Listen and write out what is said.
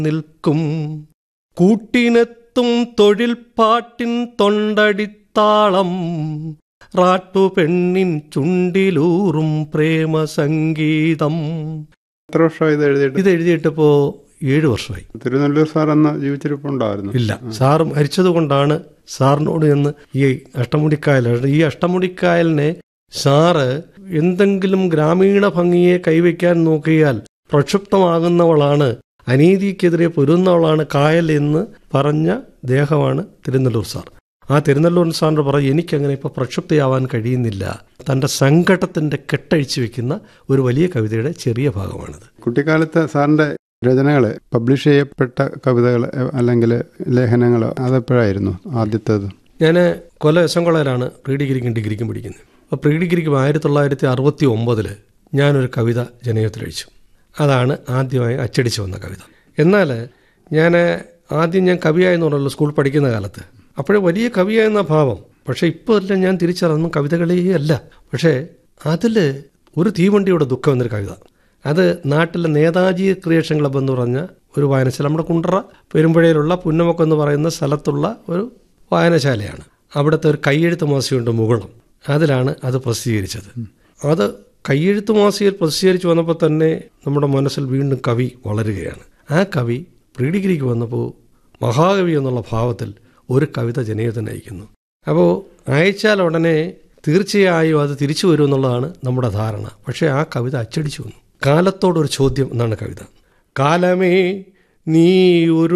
നിൽക്കും കൂട്ടിനെത്തും തൊഴിൽ പാട്ടിൻ തൊണ്ടടിത്താളം റാട്ടുപെണ്ണിൻ ചുണ്ടിലൂറും പ്രേമ സംഗീതം എത്ര വർഷമായി ഇത് എഴുതിയിട്ട് ഇത് എഴുതിയിട്ടിപ്പോ ഏഴു വർഷമായി തിരുനെല്ലൂർ സാർ അന്ന് ജീവിച്ചിരിപ്പുണ്ടായിരുന്നു ഇല്ല സാറ് മരിച്ചതുകൊണ്ടാണ് സാറിനോട് എന്ന് ഈ അഷ്ടമുടിക്കായൽ ഈ അഷ്ടമുടിക്കായലിനെ സാറ് എന്തെങ്കിലും ഗ്രാമീണ ഭംഗിയെ കൈവയ്ക്കാൻ നോക്കിയാൽ പ്രക്ഷുബ്ധമാകുന്നവളാണ് അനീതിക്കെതിരെ പൊരുന്നവളാണ് കായൽ എന്ന് പറഞ്ഞ ദേഹമാണ് തിരുനെല്ലൂർ സാർ ആ തിരുനെല്ലൂർ സാറിന് പറയും എനിക്കങ്ങനെ ഇപ്പോൾ പ്രക്ഷുബ്ധയാവാൻ കഴിയുന്നില്ല തൻ്റെ സങ്കടത്തിൻ്റെ കെട്ടഴിച്ചു വെക്കുന്ന ഒരു വലിയ കവിതയുടെ ചെറിയ ഭാഗമാണിത് കുട്ടിക്കാലത്ത് സാറിന്റെ രചനകൾ പബ്ലിഷ് ചെയ്യപ്പെട്ട കവിതകൾ അല്ലെങ്കിൽ ലേഖനങ്ങൾ അതെപ്പോഴായിരുന്നു ആദ്യത്തേത് ഞാൻ കൊല്ലം എസ് എം കോളേജിലാണ് പ്രീ ഡിഗ്രിക്കും ഡിഗ്രിക്കും പഠിക്കുന്നത് അപ്പോൾ പ്രീ ഡിഗ്രിക്കും ആയിരത്തി തൊള്ളായിരത്തി അറുപത്തി ഒമ്പതിൽ ഞാനൊരു കവിത ജനയത്തിൽ അയച്ചു അതാണ് ആദ്യമായി അച്ചടിച്ചു വന്ന കവിത എന്നാൽ ഞാൻ ആദ്യം ഞാൻ കവിയായെന്ന് പറഞ്ഞല്ലോ സ്കൂൾ പഠിക്കുന്ന കാലത്ത് അപ്പോഴേ വലിയ കവിയായെന്ന ഭാവം പക്ഷേ ഇപ്പോൾ എല്ലാം ഞാൻ തിരിച്ചറിഞ്ഞു കവിതകളേ അല്ല പക്ഷേ അതിൽ ഒരു തീവണ്ടിയുടെ ദുഃഖം എന്നൊരു കവിത അത് നാട്ടിലെ നേതാജി ക്രിയേഷൻ ക്ലബ്ബ് എന്ന് പറഞ്ഞ ഒരു വായനശാല നമ്മുടെ കുണ്ടറ പെരുമ്പുഴയിലുള്ള പുന്നമക്കം എന്ന് പറയുന്ന സ്ഥലത്തുള്ള ഒരു വായനശാലയാണ് അവിടുത്തെ ഒരു കയ്യെഴുത്ത് മാസികയുണ്ട് മുകുളം അതിലാണ് അത് പ്രസിദ്ധീകരിച്ചത് അത് കയ്യെഴുത്ത് മാസികയിൽ പ്രസിദ്ധീകരിച്ച് വന്നപ്പോൾ തന്നെ നമ്മുടെ മനസ്സിൽ വീണ്ടും കവി വളരുകയാണ് ആ കവി പ്രീ ഡിഗ്രിക്ക് വന്നപ്പോൾ മഹാകവി എന്നുള്ള ഭാവത്തിൽ ഒരു കവിത ജനീയത്തിന് അയക്കുന്നു അപ്പോൾ അയച്ചാൽ ഉടനെ തീർച്ചയായും അത് തിരിച്ചു വരും എന്നുള്ളതാണ് നമ്മുടെ ധാരണ പക്ഷേ ആ കവിത അച്ചടിച്ചു വന്നു കാലത്തോടൊരു ചോദ്യം എന്നാണ് കവിത കാലമേ നീ ഒരു